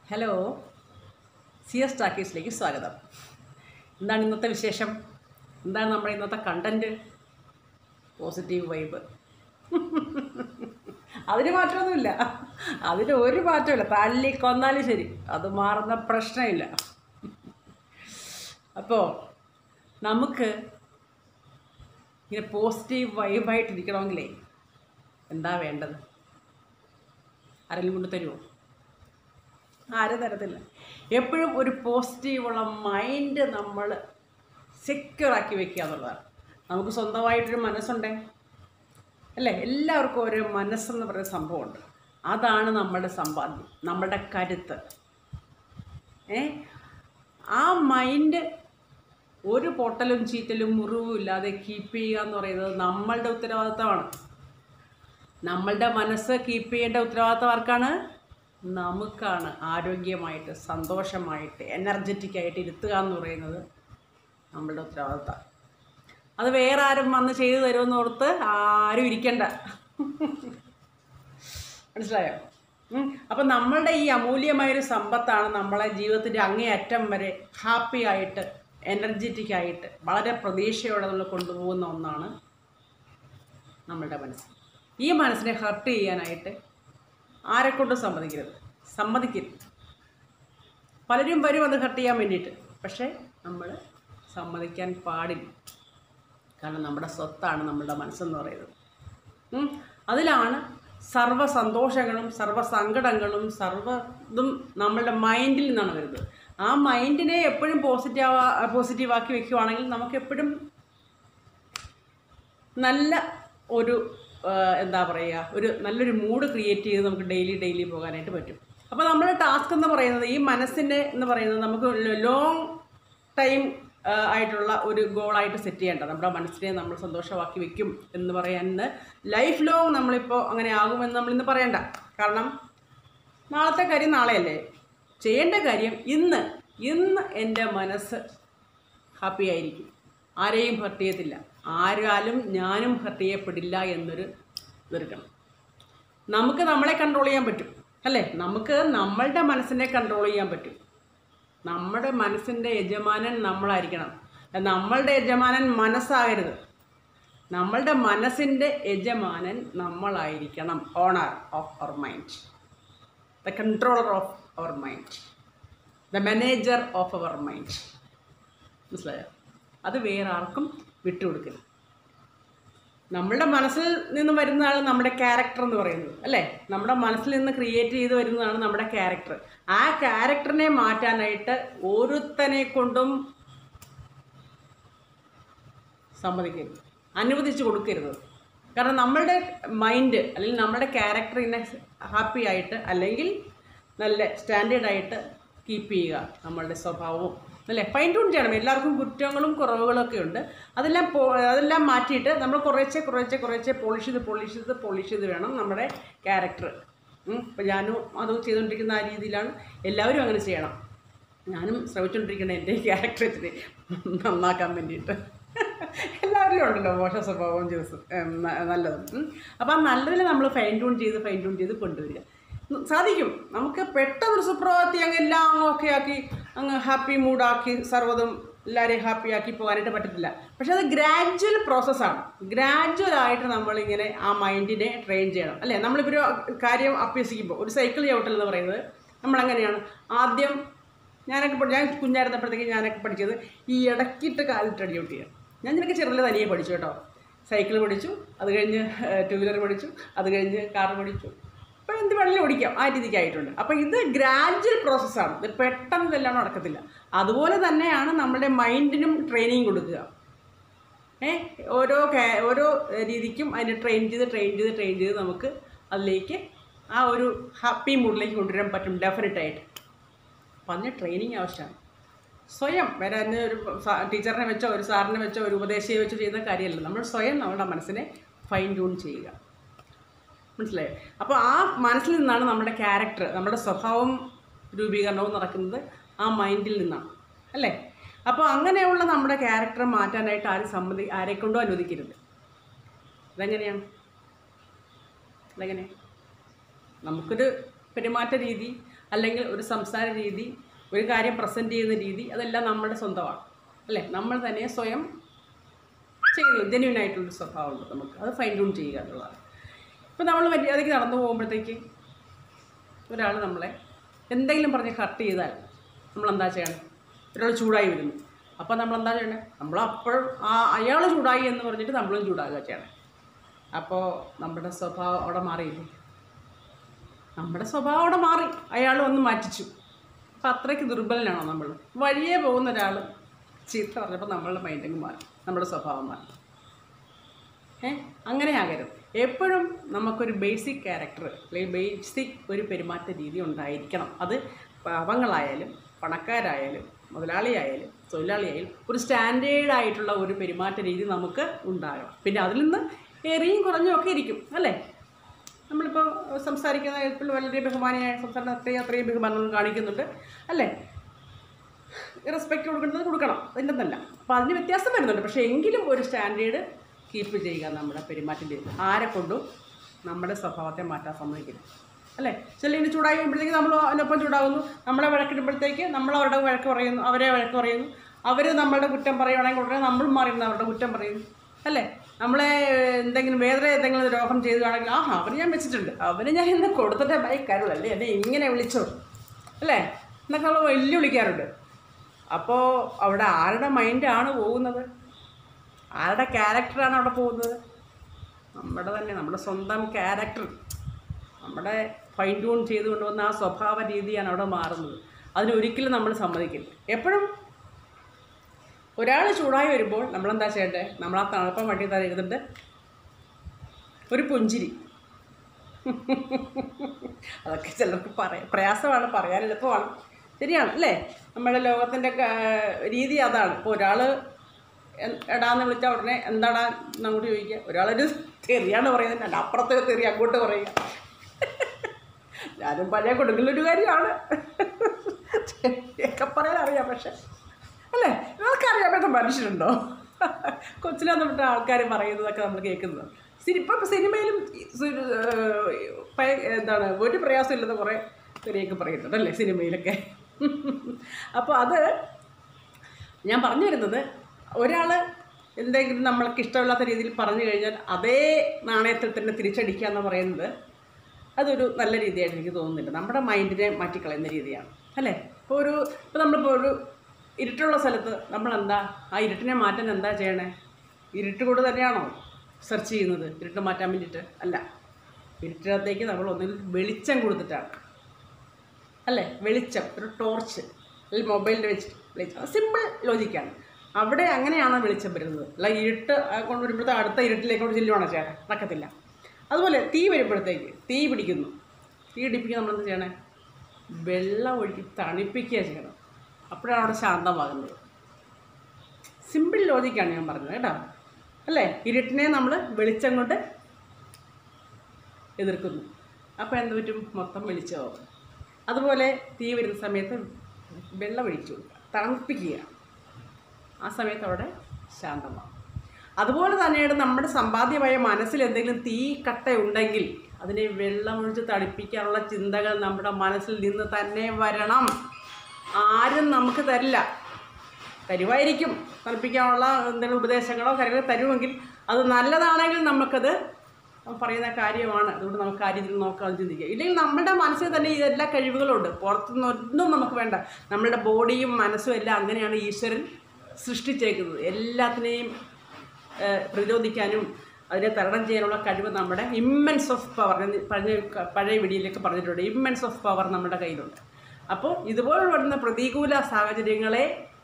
Hello C S ടാക്കീസിലേക്ക് സ്വാഗതം എന്താണ് ഇന്നത്തെ വിശേഷം എന്താണ് നമ്മുടെ ഇന്നത്തെ കണ്ടൻറ്റ് പോസിറ്റീവ് വൈബ് അതിന് മാറ്റമൊന്നുമില്ല അതിന് ഒരു മാറ്റമില്ല തല്ലി കൊന്നാലും ശരി അത് മാറുന്ന പ്രശ്നമില്ല അപ്പോൾ നമുക്ക് ഇങ്ങനെ പോസിറ്റീവ് വൈബായിട്ടിരിക്കണമെങ്കിലേ എന്താ വേണ്ടത് ആരെങ്കിലും കൊണ്ട് തരുമോ ആരും തരത്തില്ല എപ്പോഴും ഒരു പോസിറ്റീവുള്ള മൈൻഡ് നമ്മൾ സെക്യൂറാക്കി വെക്കുക എന്നുള്ളതാണ് നമുക്ക് സ്വന്തമായിട്ടൊരു മനസ്സുണ്ടേ അല്ലേ എല്ലാവർക്കും ഒരു മനസ്സെന്ന് പറയുന്ന സംഭവമുണ്ട് അതാണ് നമ്മുടെ സമ്പാദ്യം നമ്മുടെ കരുത്ത് ഏ ആ മൈൻഡ് ഒരു പൊട്ടലും ചീറ്റലും മുറിവും ഇല്ലാതെ കീപ്പ് ചെയ്യുക എന്ന് പറയുന്നത് നമ്മളുടെ ഉത്തരവാദിത്തമാണ് നമ്മളുടെ മനസ്സ് കീപ്പ് ചെയ്യേണ്ട ഉത്തരവാദിത്തം ആർക്കാണ് നമുക്കാണ് ആരോഗ്യമായിട്ട് സന്തോഷമായിട്ട് എനർജറ്റിക് ആയിട്ട് ഇരുത്തുക എന്ന് പറയുന്നത് നമ്മളുടെ ഉത്തരവാദിത്തം അത് വേറെ ആരും വന്ന് ചെയ്തു തരുമെന്ന് ഓർത്ത് ആരും ഇരിക്കണ്ട മനസ്സിലായോ ഉം. അപ്പം നമ്മളുടെ ഈ അമൂല്യമായൊരു സമ്പത്താണ് നമ്മളെ ജീവിതത്തിൻ്റെ അങ്ങേയറ്റം വരെ ഹാപ്പി ആയിട്ട് എനർജറ്റിക് ആയിട്ട് വളരെ പ്രതീക്ഷയോടെ നമ്മൾ കൊണ്ടുപോകുന്ന ഒന്നാണ് നമ്മളുടെ മനസ്സ് ഈ മനസ്സിനെ ഹർട്ട് ചെയ്യാനായിട്ട് ആരെക്കൊണ്ടും സമ്മതിക്കരുത് സമ്മതിക്കരുത് പലരും വരും അത് ഹർട്ട് ചെയ്യാൻ വേണ്ടിയിട്ട് പക്ഷേ നമ്മൾ സമ്മതിക്കാൻ പാടില്ല കാരണം നമ്മുടെ സ്വത്താണ് നമ്മളുടെ മനസ്സെന്ന് പറയുന്നത് ഉം. അതിലാണ് സർവ്വ സന്തോഷങ്ങളും സർവ്വ സങ്കടങ്ങളും സർവ്വ ഇതും നമ്മളുടെ മൈൻഡിൽ നിന്നാണ് വരുന്നത് ആ മൈൻഡിനെ എപ്പോഴും പോസിറ്റീവ് പോസിറ്റീവാക്കി വെക്കുവാണെങ്കിൽ നമുക്ക് എപ്പോഴും നല്ല ഒരു ആ, എന്താ പറയുക ഒരു നല്ലൊരു മൂഡ് ക്രിയേറ്റ് ചെയ്ത് നമുക്ക് ഡെയിലി ഡെയിലി പോകാനായിട്ട് പറ്റും അപ്പോൾ നമ്മുടെ ടാസ്ക് എന്ന് പറയുന്നത് ഈ മനസ്സിൻ്റെ എന്ന് പറയുന്നത് നമുക്ക് ലോങ് ടൈം ആയിട്ടുള്ള ഒരു ഗോളായിട്ട് സെറ്റ് ചെയ്യേണ്ട നമ്മുടെ മനസ്സിനെ നമ്മൾ സന്തോഷമാക്കി വെക്കും എന്ന് പറയാൻ ലൈഫ് ലോങ് നമ്മളിപ്പോൾ അങ്ങനെ ആകുമെന്ന് നമ്മളിന്ന് പറയണ്ട കാരണം നാളത്തെ കാര്യം നാളെയല്ലേ ചെയ്യേണ്ട കാര്യം ഇന്ന് ഇന്ന് എൻ്റെ മനസ്സ് ഹാപ്പി ആയിരിക്കും ആരെയും ഹർട്ട് ചെയ്യത്തില്ല ആരാലും ഞാനും ഹർട്ട് ചെയ്യപ്പെടില്ല എന്നൊരു ഇതെടുക്കണം നമുക്ക് നമ്മളെ കൺട്രോൾ ചെയ്യാൻ പറ്റും അല്ലേ നമുക്ക് നമ്മളുടെ മനസ്സിനെ കൺട്രോൾ ചെയ്യാൻ പറ്റും നമ്മുടെ മനസ്സിൻ്റെ യജമാനൻ നമ്മളായിരിക്കണം നമ്മളുടെ യജമാനൻ മനസ്സാകരുത് നമ്മളുടെ മനസ്സിൻ്റെ യജമാനൻ നമ്മളായിരിക്കണം owner of our mind the controller of our mind the manager of our mind മനസ്സിലായോ അത് വേറെ ആർക്കും വിട്ടുകൊടുക്കരുത് നമ്മളുടെ മനസ്സിൽ നിന്ന് വരുന്നതാണ് നമ്മുടെ ക്യാരക്ടർ എന്ന് പറയുന്നത് അല്ലേ നമ്മുടെ മനസ്സിൽ നിന്ന് ക്രിയേറ്റ് ചെയ്ത് വരുന്നതാണ് നമ്മുടെ ക്യാരക്ടർ ആ ക്യാരക്ടറിനെ മാറ്റാനായിട്ട് ഓരോരുത്തനെ കൊണ്ടും സമ്മതിക്കരുത് അനുവദിച്ച് കൊടുക്കരുത് കാരണം നമ്മളുടെ മൈൻഡ് അല്ലെങ്കിൽ നമ്മുടെ ക്യാരക്ടറിനെ ഹാപ്പി ആയിട്ട് അല്ലെങ്കിൽ നല്ല സ്റ്റാൻഡേർഡ് ആയിട്ട് കീപ്പ് ചെയ്യുക നമ്മളുടെ സ്വഭാവവും അല്ലേ ഫൈൻ ട്യൂൺ ചെയ്യണം എല്ലാവർക്കും കുറ്റങ്ങളും കുറവുകളൊക്കെ ഉണ്ട് അതെല്ലാം പോ അതെല്ലാം മാറ്റിയിട്ട് നമ്മൾ കുറേശ്ശെ കുറേശ്ശെ കുറേശ്ശെ പോളിഷ് ചെയ്ത് പോളിഷ് ചെയ്ത് പോളിഷ് ചെയ്ത് വേണം നമ്മുടെ ക്യാരക്ടർ ഇപ്പം ഞാനും അത് ചെയ്തുകൊണ്ടിരിക്കുന്ന ആ രീതിയിലാണ് എല്ലാവരും അങ്ങനെ ചെയ്യണം ഞാനും ശ്രമിച്ചുകൊണ്ടിരിക്കണം എൻ്റെ ക്യാരക്ടർ ഇച്ചിരി നന്നാക്കാൻ വേണ്ടിയിട്ട് എല്ലാവരും ഉണ്ടല്ലോ മോശ സ്വഭാവവും ദിവസം നല്ലതും അപ്പോൾ ആ നല്ലതിൽ നമ്മൾ ഫൈൻ ട്യൂൺ ചെയ്ത് ഫൈൻ ട്യൂൺ ചെയ്ത് കൊണ്ടുവരിക ഉം, സാധിക്കും നമുക്ക് പെട്ടെന്ന് സുപ്രഭാതി അങ്ങ് എല്ലാം അങ്ങ് ഓക്കെ ആക്കി അങ്ങ് ഹാപ്പി മൂഡാക്കി സർവ്വതും എല്ലാവരെയും ഹാപ്പി ആക്കി പോകാനായിട്ട് പറ്റത്തില്ല പക്ഷെ അത് ഗ്രാജുവൽ പ്രോസസ്സാണ് ഗ്രാജുവൽ ആയിട്ട് നമ്മളിങ്ങനെ ആ മൈൻഡിനെ ട്രെയിൻ ചെയ്യണം അല്ലേ നമ്മളിപ്പോൾ ഒരു കാര്യം അഭ്യസിക്കുമ്പോൾ ഒരു സൈക്കിൾ ചവിട്ടൽ എന്ന് പറയുന്നത് നമ്മളെങ്ങനെയാണ് ആദ്യം ഞാനൊക്കെ പഠി- ഞാൻ കുഞ്ഞായിരുന്നപ്പോഴത്തേക്ക് ഞാനൊക്കെ പഠിച്ചത് ഈ ഇടയ്ക്കിട്ട് കാലിട്ടടി ചവിട്ടിയാണ് ഞാൻ നിനക്ക് ചെറുതിൽ തനിയെ പഠിച്ചു കേട്ടോ സൈക്കിൾ പഠിച്ചു അത് കഴിഞ്ഞ് ടു വീലർ പഠിച്ചു അത് കഴിഞ്ഞ് കാർ പഠിച്ചു അപ്പോൾ എന്ത് വേണമെങ്കിലും ഓടിക്കാം ആ രീതിക്കായിട്ടുണ്ട് അപ്പോൾ ഇത് ഗ്രാജുവൽ പ്രോസസ്സാണ് ഇത് പെട്ടെന്ന് ഇതെല്ലാം നടക്കത്തില്ല അതുപോലെ തന്നെയാണ് നമ്മുടെ മൈൻഡിനും ട്രെയിനിങ് കൊടുക്കുക ഏ ഓരോ കാ- ഓരോ രീതിക്കും അതിനെ ട്രെയിൻ ചെയ്ത് ട്രെയിൻ ചെയ്ത് ട്രെയിൻ ചെയ്ത് നമുക്ക് അതിലേക്ക് ആ ഒരു ഹാപ്പി മൂഡിലേക്ക് കൊണ്ടുവരാൻ പറ്റും ഡെഫിനറ്റായിട്ട് അപ്പം അതിന് ട്രെയിനിങ് ആവശ്യമാണ് സ്വയം വേറെ തന്നെ ഒരു സാ- ടീച്ചറിനെ വെച്ചോ ഒരു സാറിനെ വെച്ചോ ഒരു ഉപദേശിയെ വെച്ചോ ചെയ്യുന്ന കാര്യമല്ല നമ്മൾ സ്വയം നമ്മുടെ മനസ്സിനെ ഫൈൻ ട്യൂൺ ചെയ്യുക മനസ്സിലായോ അപ്പോൾ ആ മനസ്സിൽ നിന്നാണ് നമ്മുടെ ക്യാരക്ടർ നമ്മുടെ സ്വഭാവം രൂപീകരണവും നടക്കുന്നത് ആ മൈൻഡിൽ നിന്നാണ് അല്ലേ അപ്പോൾ അങ്ങനെയുള്ള നമ്മുടെ ക്യാരക്ടർ മാറ്റാനായിട്ട് ആരും സമ്മതി ആരെക്കൊണ്ടും അനുവദിക്കരുത് അതെങ്ങനെയാണ് അതെങ്ങനെ നമുക്കൊരു പെരുമാറ്റ രീതി അല്ലെങ്കിൽ ഒരു സംസാര രീതി ഒരു കാര്യം പ്രസൻറ്റ് ചെയ്യുന്ന രീതി അതെല്ലാം നമ്മുടെ സ്വന്തമാണ് അല്ലേ നമ്മൾ തന്നെ സ്വയം ചെയ്യുന്നത് ജെന്യൂൻ ആയിട്ടുള്ളൊരു സ്വഭാവമുണ്ട് നമുക്ക് അത് ഫൈൻ ട്യൂൺ ചെയ്യുക എന്നുള്ളതാണ് ഇപ്പോൾ നമ്മൾ മര്യാദയ്ക്ക് നടന്നു പോകുമ്പോഴത്തേക്ക് ഒരാൾ നമ്മളെ എന്തെങ്കിലും പറഞ്ഞ് ഹർട്ട് ചെയ്താൽ നമ്മൾ എന്താ ചെയ്യണം ഒരാൾ ചൂടായി വരുന്നു അപ്പോൾ നമ്മൾ എന്താ ചെയ്യണേ നമ്മൾ അപ്പോഴും ആ അയാൾ ചൂടായി എന്ന് പറഞ്ഞിട്ട് നമ്മളും ചൂടാകുക ചെയ്യണം അപ്പോൾ നമ്മുടെ സ്വഭാവം അവിടെ മാറിയില്ലേ നമ്മുടെ സ്വഭാവം അവിടെ മാറി അയാൾ ഒന്ന് മാറ്റിച്ചു അപ്പം അത്രയ്ക്ക് ദുർബലനാണോ നമ്മൾ വഴിയേ പോകുന്ന ഒരാൾ ചീത്ത പറഞ്ഞപ്പോൾ നമ്മളുടെ മൈൻഡിങ് മാറി നമ്മുടെ സ്വഭാവം മാറി ഏ അങ്ങനെ ആകരുത് എപ്പോഴും നമുക്കൊരു ബേസിക് ക്യാരക്ടർ അല്ലെങ്കിൽ ബേസിക് ഒരു പെരുമാറ്റ രീതി ഉണ്ടായിരിക്കണം അത് പാവങ്ങളായാലും പണക്കാരായാലും മുതലാളിയായാലും തൊഴിലാളിയായാലും ഒരു സ്റ്റാൻഡേർഡ് ആയിട്ടുള്ള ഒരു പെരുമാറ്റ രീതി നമുക്ക് ഉണ്ടാകണം പിന്നെ അതിൽ നിന്ന് ഏറിയും കുറഞ്ഞും ഒക്കെ ഇരിക്കും അല്ലേ നമ്മളിപ്പോൾ സംസാരിക്കുന്ന ഇപ്പോൾ വളരെ ബഹുമാനിയായ സംസാരം അത്രയും അത്രയും ബഹുമാനം കാണിക്കുന്നുണ്ട് അല്ലേ റെസ്പെക്റ്റ് കൊടുക്കേണ്ടത് കൊടുക്കണം അതിൻ്റെ ഒന്നല്ല അപ്പോൾ അതിന് വ്യത്യാസം വരുന്നുണ്ട് പക്ഷേ എങ്കിലും ഒരു സ്റ്റാൻഡേർഡ് കീപ്പ് ചെയ്യുക നമ്മുടെ പെരുമാറ്റം ചെയ്ത് ആരെ കൊണ്ടും നമ്മുടെ സ്വഭാവത്തെ മാറ്റാൻ സമ്മതിക്കില്ല അല്ലേ ചില ഇനി ചൂടായി കഴിയുമ്പോഴത്തേക്ക് നമ്മൾ അതിനൊപ്പം ചൂടാകുന്നു നമ്മളെ വഴക്കിടുമ്പോഴത്തേക്ക് നമ്മൾ അവരുടെ വഴക്ക് പറയുന്നു അവരെ വഴക്ക് പറയുന്നു അവർ നമ്മളുടെ കുറ്റം പറയുവാണെങ്കിൽ ഉടനെ നമ്മൾ മാറിയിരുന്ന അവരുടെ കുറ്റം പറയുന്നു അല്ലേ നമ്മളെ എന്തെങ്കിലും വേറെ എന്തെങ്കിലും രോഗം ചെയ്തുവാണെങ്കിൽ ആ അവന് ഞാൻ വെച്ചിട്ടുണ്ട് അവന് ഞാൻ ഇന്ന് കൊടുത്തിട്ടേ ബൈക്കാരുള്ളൂ അല്ലേ എന്നെ ഇങ്ങനെ വിളിച്ചോ അല്ലേ എന്നൊക്കെ നമ്മൾ വെല്ലുവിളിക്കാറുണ്ട് അപ്പോൾ അവിടെ ആരുടെ മൈൻഡാണ് പോകുന്നത് ആരുടെ ക്യാരക്ടറാണ് അവിടെ പോകുന്നത് നമ്മുടെ തന്നെ നമ്മുടെ സ്വന്തം ക്യാരക്ടർ നമ്മുടെ ഫൈൻ ട്യൂൺ ചെയ്ത് കൊണ്ടുവന്ന ആ സ്വഭാവ രീതിയാണ് അവിടെ മാറുന്നത് അതിനൊരിക്കലും നമ്മൾ സമ്മതിക്കില്ല എപ്പോഴും ഒരാൾ ചൂടായി വരുമ്പോൾ നമ്മളെന്താ ചെയ്യണ്ടേ നമ്മൾ ആ തണുപ്പം വണ്ടി തരുന്നുണ്ട് ഒരു പുഞ്ചിരി അതൊക്കെ ചിലർക്ക് പറയാം പ്രയാസമാണ് പറയാൻ എളുപ്പമാണ് ശരിയാണ് അല്ലേ നമ്മുടെ ലോകത്തിൻ്റെ രീതി അതാണ് ഇപ്പോൾ ഒരാൾ എടാന്ന് വിളിച്ചാൽ ഉടനെ എന്താടാ എന്ന് അങ്ങോട്ട് ചോദിക്കുക ഒരാളൊരു തെറിയാണ് പറയുന്നത് എൻ്റെ അപ്പുറത്തെ തെറി അങ്ങോട്ട് പറയുക ഞാനും പഴയ കൊടുക്കലൊരു കാര്യമാണ് ഒക്കെ പറയാൻ അറിയാം പക്ഷെ അല്ലേ നിങ്ങൾക്കറിയാൻ പറ്റുന്ന മനുഷ്യരുണ്ടോ കൊച്ചിലാന്ന് തൊട്ട് ആൾക്കാർ പറയുന്നതൊക്കെ നമ്മൾ കേൾക്കുന്നത് സിനി ഇപ്പം സിനിമയിലും സി- ഏഹ് പയ- എന്താണ് ഒരു പ്രയാസമില്ലാത്ത കുറേ തെറിയൊക്കെ പറയുന്നുണ്ട് അല്ലേ സിനിമയിലൊക്കെ അപ്പോൾ അത് ഞാൻ പറഞ്ഞു വരുന്നത് ഒരാൾ എന്തെങ്കിലും നമ്മൾക്ക് ഇഷ്ടമില്ലാത്ത രീതിയിൽ പറഞ്ഞു കഴിഞ്ഞാൽ അതേ നാണയത്തിൽ തന്നെ തിരിച്ചടിക്കുക എന്ന് പറയുന്നത് അതൊരു നല്ല രീതിയായിട്ട് എനിക്ക് തോന്നുന്നില്ല നമ്മുടെ മൈൻഡിനെ മാറ്റിക്കളയുന്ന രീതിയാണ് അല്ലേ ഇപ്പോൾ ഒരു ഇപ്പോൾ നമ്മളിപ്പോൾ ഒരു ഇരുട്ടുള്ള സ്ഥലത്ത് നമ്മളെന്താ ആ ഇരുട്ടിനെ മാറ്റാൻ എന്താ ചെയ്യണേ ഇരുട്ട് കൊണ്ട് തന്നെയാണോ സെർച്ച് ചെയ്യുന്നത് ഇരുട്ട് മാറ്റാൻ വേണ്ടിയിട്ട് അല്ല ഇരുട്ടിനകത്തേക്ക് നമ്മൾ ഒന്നിൽ വെളിച്ചം കൊടുത്തിട്ടാണ് അല്ലേ വെളിച്ചം ഒരു ടോർച്ച് അല്ലെങ്കിൽ മൊബൈലിൽ വെച്ചിട്ട് വെളിച്ചം അത് സിമ്പിൾ ലോജിക്കാണ് അവിടെ അങ്ങനെയാണ് വെളിച്ചം വരുന്നത് അല്ല ഇരുട്ട് ആ കൊണ്ട് വരുമ്പോഴത്തെ അടുത്ത ഇരുട്ടിലേക്കോട്ട് ചെല്ലുവാണോ ചേട്ടാ നടക്കത്തില്ല അതുപോലെ തീ വരുമ്പോഴത്തേക്ക് തീ പിടിക്കുന്നു തീ പിടിപ്പിക്കുക നമ്മളെന്ത് ചെയ്യണേ വെള്ളം ഒഴുക്കി തണുപ്പിക്കുക ചെയ്യണം അപ്പോഴാണ് അവിടെ ശാന്തമാകുന്നത് സിമ്പിൾ ലോജിക്കാണ് ഞാൻ പറഞ്ഞത് കേട്ടോ അല്ലേ ഇരുട്ടിനെ നമ്മൾ വെളിച്ചം കൊണ്ട് എതിർക്കുന്നു അപ്പോൾ എന്ത് പറ്റും മൊത്തം വെളിച്ചമാവും അതുപോലെ തീ വരുന്ന സമയത്ത് വെള്ളം ഒഴിച്ചു കൊടുക്കുക തണുപ്പിക്കുക ആ സമയത്ത് അവിടെ ശാന്തമാവും അതുപോലെ തന്നെയാണ് നമ്മുടെ സമ്പാദ്യമായ മനസ്സിൽ എന്തെങ്കിലും തീ കട്ട ഉണ്ടെങ്കിൽ അതിനെ വെള്ളമൊഴിച്ച് തണുപ്പിക്കാനുള്ള ചിന്തകൾ നമ്മുടെ മനസ്സിൽ നിന്ന് തന്നെ വരണം ആരും നമുക്ക് തരില്ല തരുമായിരിക്കും തണുപ്പിക്കാനുള്ള എന്തെങ്കിലും ഉപദേശങ്ങളോ കാര്യങ്ങളോ തരുമെങ്കിൽ അത് നല്ലതാണെങ്കിൽ നമുക്കത് പറയുന്ന കാര്യമാണ് അതുകൊണ്ട് നമുക്ക് ആ രീതിയിൽ നോക്കാൻ ചിന്തിക്കുക ഇല്ലെങ്കിൽ നമ്മുടെ മനസ്സിൽ തന്നെ ഇതെല്ലാ കഴിവുകളുണ്ട് പുറത്തുനിന്ന് ഒന്നും നമുക്ക് വേണ്ട നമ്മുടെ ബോഡിയും മനസ്സും എല്ലാം അങ്ങനെയാണ് ഈശ്വരൻ സൃഷ്ടിച്ചേക്കുന്നത് എല്ലാത്തിനെയും ഏഹ്, പ്രതിരോധിക്കാനും അതിനെ തരണം ചെയ്യാനുള്ള കഴിവ് നമ്മുടെ ഇമ്മൻസ് ഓഫ് പവർ പഴയ പഴയ വീഡിയോയിലൊക്കെ പറഞ്ഞിട്ടുണ്ട് ഇമ്മൻസ് ഓഫ് പവർ നമ്മുടെ കയ്യിലുണ്ട് അപ്പോൾ ഇതുപോലെ വരുന്ന പ്രതികൂല സാഹചര്യങ്ങളെ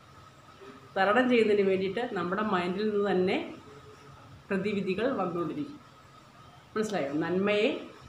തരണം ചെയ്യുന്നതിന് വേണ്ടിയിട്ട് നമ്മുടെ മൈൻഡിൽ നിന്ന് തന്നെ പ്രതിവിധികൾ വന്നുകൊണ്ടിരിക്കും മനസ്സിലായോ നന്മയെ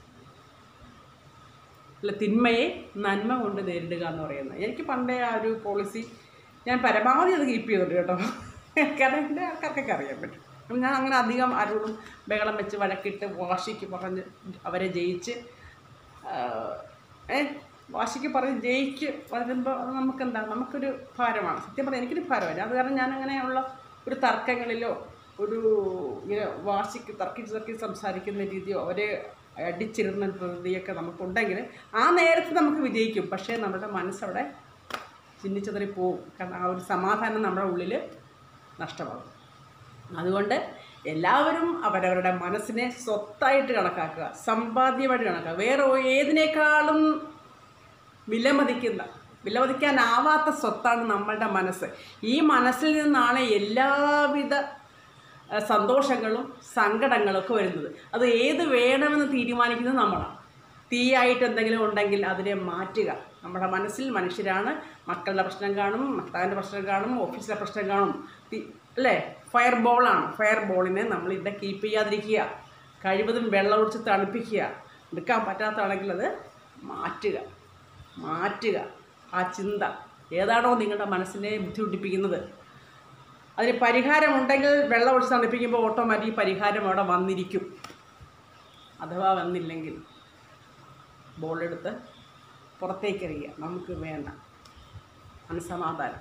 അല്ല തിന്മയെ നന്മ കൊണ്ട് നേരിടുക എന്ന് പറയുന്നത് എനിക്ക് പണ്ടേ ആ ഒരു പോളിസി ഞാൻ പരമാവധി അത് കീപ്പ് ചെയ്തിട്ടുണ്ട് കേട്ടോ കാരണം എൻ്റെ ആൾക്കാർക്കൊക്കെ അറിയാൻ പറ്റും അപ്പം ഞാൻ അങ്ങനെ അധികം ആരോടും ബഹളം വെച്ച് വഴക്കിട്ട് വാശിക്ക് പറഞ്ഞ് അവരെ ജയിച്ച് ആഹ്, ഏ വാശിക്ക് പറഞ്ഞ് ജയിക്ക് വരുമ്പോൾ അത് നമുക്കെന്താ നമുക്കൊരു ഭാരമാണ് സത്യം പറഞ്ഞാൽ എനിക്കൊരു ഭാരമല്ല അത് കാരണം ഞാൻ അങ്ങനെയുള്ള ഒരു തർക്കങ്ങളിലോ ഒരു ഇങ്ങനെ വാശിക്ക് തർക്കിച്ച് തർക്കിച്ച് സംസാരിക്കുന്ന രീതിയോ അവരെ അടിച്ചിരുന്ന പ്രകൃതിയൊക്കെ നമുക്കുണ്ടെങ്കിൽ ആ നേരത്ത് നമുക്ക് വിജയിക്കും പക്ഷേ നമ്മുടെ മനസ്സവിടെ ചിന്നിച്ചതറി പോവും കാരണം ആ ഒരു സമാധാനം നമ്മുടെ ഉള്ളിൽ നഷ്ടമാകും അതുകൊണ്ട് എല്ലാവരും അവരവരുടെ മനസ്സിനെ സ്വത്തായിട്ട് കണക്കാക്കുക സമ്പാദ്യമായിട്ട് കണക്കാക്കുക വേറെ ഏതിനേക്കാളും വിലമതിക്കുന്ന വിലമതിക്കാനാവാത്ത സ്വത്താണ് നമ്മളുടെ മനസ്സ് ഈ മനസ്സിൽ നിന്നാണ് എല്ലാവിധ അഹ്, സന്തോഷങ്ങളും സങ്കടങ്ങളും ഒക്കെ വരുന്നത് അത് ഏത് വേണമെന്ന് തീരുമാനിക്കുന്നത് നമ്മളാണ് തീയായിട്ട് എന്തെങ്കിലും ഉണ്ടെങ്കിൽ അതിനെ മാറ്റുക നമ്മുടെ മനസ്സിൽ മനുഷ്യരാണ് മക്കളുടെ പ്രശ്നം കാണും ഭർത്താവിൻ്റെ പ്രശ്നം കാണും ഓഫീസിലെ പ്രശ്നം കാണും തീ അല്ലേ ഫയർ ബോളാണ് ഫയർ ബോളിനെ നമ്മൾ ഇവിടെ കീപ്പ് ചെയ്യാതിരിക്കുക കഴിവതും വെള്ളം ഒഴിച്ച് തണുപ്പിക്കുക എടുക്കാൻ പറ്റാത്തതാണെങ്കിൽ അത് മാറ്റുക മാറ്റുക ആ ചിന്ത ഏതാണോ നിങ്ങളുടെ മനസ്സിനെ ബുദ്ധിമുട്ടിപ്പിക്കുന്നത് അതിന് പരിഹാരമുണ്ടെങ്കിൽ വെള്ളം ഒഴിച്ച് തണുപ്പിക്കുമ്പോൾ ഓട്ടോമാറ്റിക് പരിഹാരം അവിടെ വന്നിരിക്കും അഥവാ വന്നില്ലെങ്കിൽ ബോളെടുത്ത് പുറത്തേക്ക് എറിയുക നമുക്ക് വേണ്ട മനസമാധാനം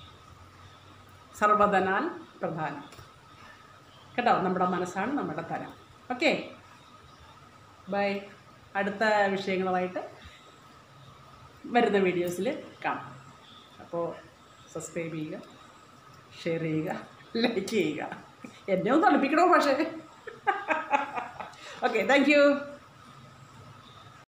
സർവധനാൽ പ്രധാനം കേട്ടോ നമ്മുടെ മനസ്സാണ് നമ്മുടെ തരം ഓക്കെ ബൈ അടുത്ത വിഷയങ്ങളുമായിട്ട് വരുന്ന വീഡിയോസിൽ കാണാം അപ്പോൾ സബ്സ്ക്രൈബ് ചെയ്യുക ഷെയർ ചെയ്യുക ലൈക്ക് ചെയ്യുക എന്നെ ഒന്ന് തണുപ്പിക്കണോ പക്ഷേ ഓക്കെ താങ്ക് യു